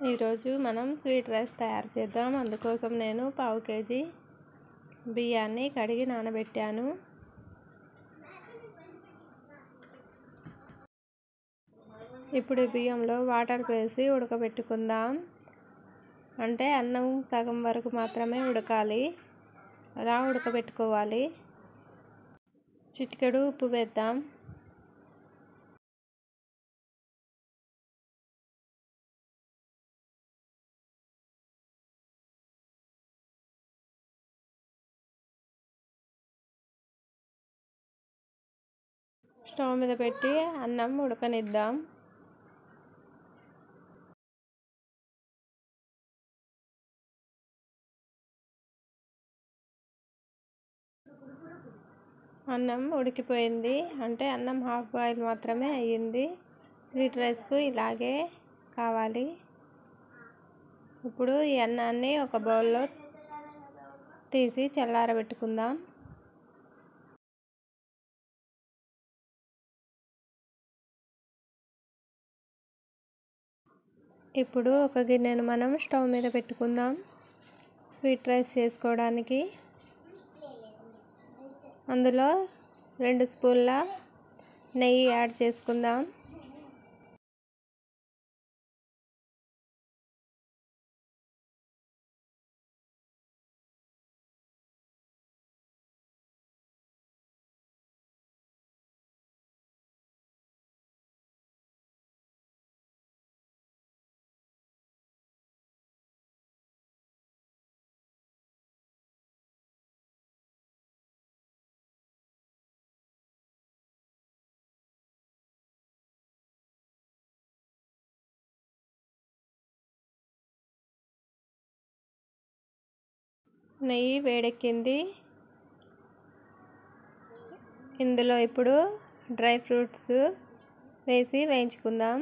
ఈరోజు మనం sweet rice తయారు చేద్దాం అందుకోసం నేను పావు కేజీ బియ్యాన్ని కడిగి నానబెట్టాను ఇప్పుడు ఈ బియ్యంలో వాటర్ వేసి ఉడకబెట్టుకుందాం అంటే అన్నం సగం వరకు మాత్రమే ఉడకాలి అలా ఉడకబెట్టుకోవాలి చిటికెడు ఉప్పు వేద్దాం స్టవ్ మీద పెట్టి అన్నం ఉడకనిద్దాం అన్నం ఉడికిపోయింది అంటే అన్నం హాఫ్ బాయిల్ మాత్రమే అయ్యింది స్వీట్ రైస్కు ఇలాగే కావాలి ఇప్పుడు ఈ అన్నాన్ని ఒక బౌల్లో తీసి చల్లారబెట్టుకుందాం ఇప్పుడు ఒక గిన్నెను మనం స్టవ్ మీద పెట్టుకుందాం స్వీట్ రైస్ చేసుకోవడానికి అందులో రెండు స్పూన్ల నెయ్యి యాడ్ చేసుకుందాం నెయ్యి వేడెక్కింది ఇందులో ఇప్పుడు డ్రై ఫ్రూట్స్ వేసి వేయించుకుందాం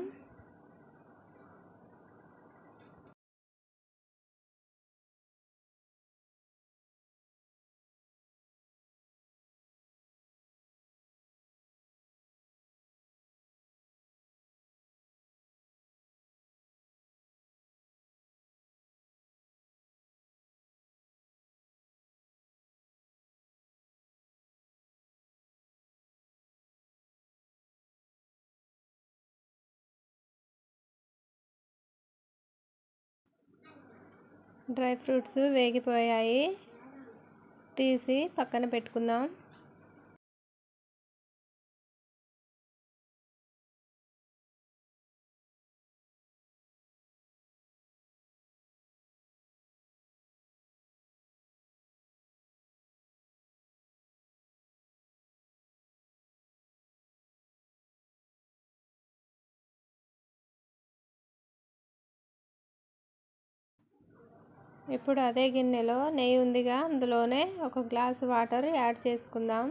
డ్రై ఫ్రూట్స్ వేగిపోయాయి తీసి పక్కన పెట్టుకుందాం ఇప్పుడు అదే గిన్నెలో నెయ్యి ఉందిగా అందులోనే ఒక గ్లాస్ వాటర్ యాడ్ చేసుకుందాం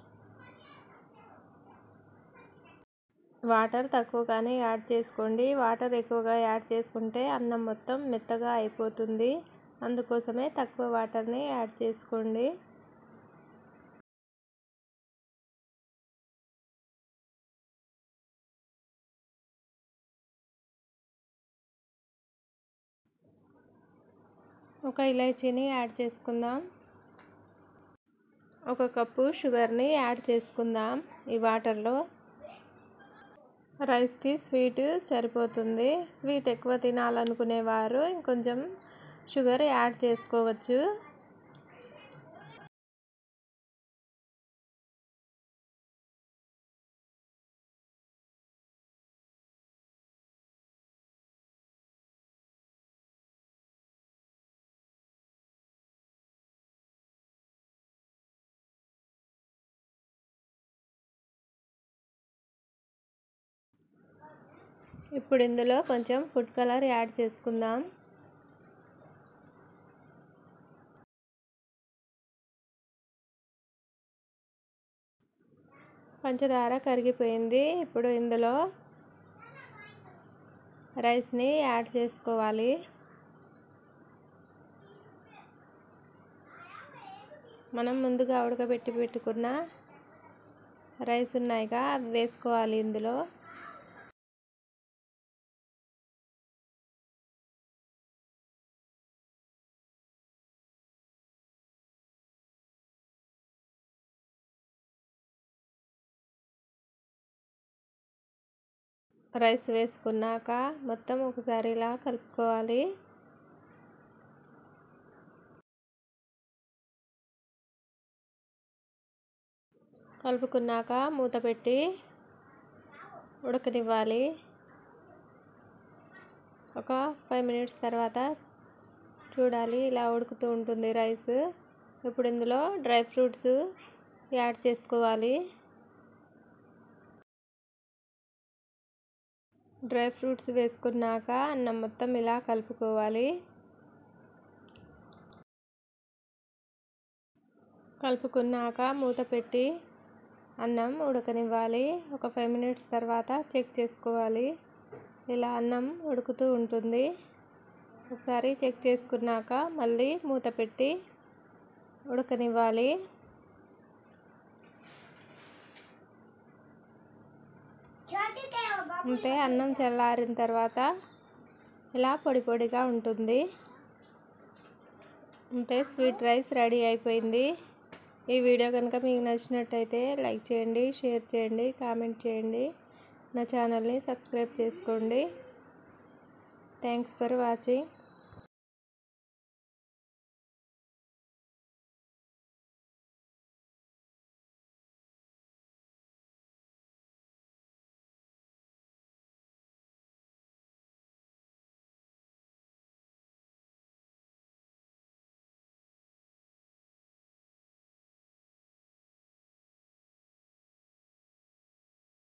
వాటర్ తక్కువగానే యాడ్ చేసుకోండి వాటర్ ఎక్కువగా యాడ్ చేసుకుంటే అన్నం మొత్తం మెత్తగా అయిపోతుంది అందుకోసమే తక్కువ వాటర్ని యాడ్ చేసుకోండి ఒక ఇలైచీని యాడ్ చేసుకుందాం ఒక కప్పు షుగర్ని యాడ్ చేసుకుందాం ఈ వాటర్లో రైస్కి స్వీట్ సరిపోతుంది స్వీట్ ఎక్కువ తినాలనుకునేవారు ఇంకొంచెం షుగర్ యాడ్ చేసుకోవచ్చు ఇప్పుడు ఇందులో కొంచెం ఫుడ్ కలర్ యాడ్ చేసుకుందాం పంచదార కరిగిపోయింది ఇప్పుడు ఇందులో రైస్ని యాడ్ చేసుకోవాలి మనం ముందుగా ఉడకబెట్టి పెట్టుకున్న రైస్ ఉన్నాయిగా అవి వేసుకోవాలి ఇందులో రైస్ వేసుకున్నాక మొత్తం ఒకసారి ఇలా కలుపుకోవాలి కలుపుకున్నాక మూత పెట్టి ఉడకనివ్వాలి ఒక ఫైవ్ మినిట్స్ తర్వాత చూడాలి ఇలా ఉడుకుతూ ఉంటుంది రైస్ ఇప్పుడు ఇందులో డ్రై ఫ్రూట్స్ యాడ్ చేసుకోవాలి డ్రై ఫ్రూట్స్ వేసుకున్నాక అన్నం మొత్తం ఇలా కలుపుకోవాలి కలుపుకున్నాక మూత పెట్టి అన్నం ఉడకనివ్వాలి ఒక ఫైవ్ మినిట్స్ తర్వాత చెక్ చేసుకోవాలి ఇలా అన్నం ఉడుకుతూ ఉంటుంది ఒకసారి చెక్ చేసుకున్నాక మళ్ళీ మూత పెట్టి ఉడకనివ్వాలి అంతే అన్నం చల్లారిన తర్వాత ఇలా పొడి పొడిగా ఉంటుంది అంతే స్వీట్ రైస్ రెడీ అయిపోయింది ఈ వీడియో కనుక మీకు నచ్చినట్టయితే లైక్ చేయండి షేర్ చేయండి కామెంట్ చేయండి నా ఛానల్ని సబ్స్క్రైబ్ చేసుకోండి థ్యాంక్స్ ఫర్ వాచింగ్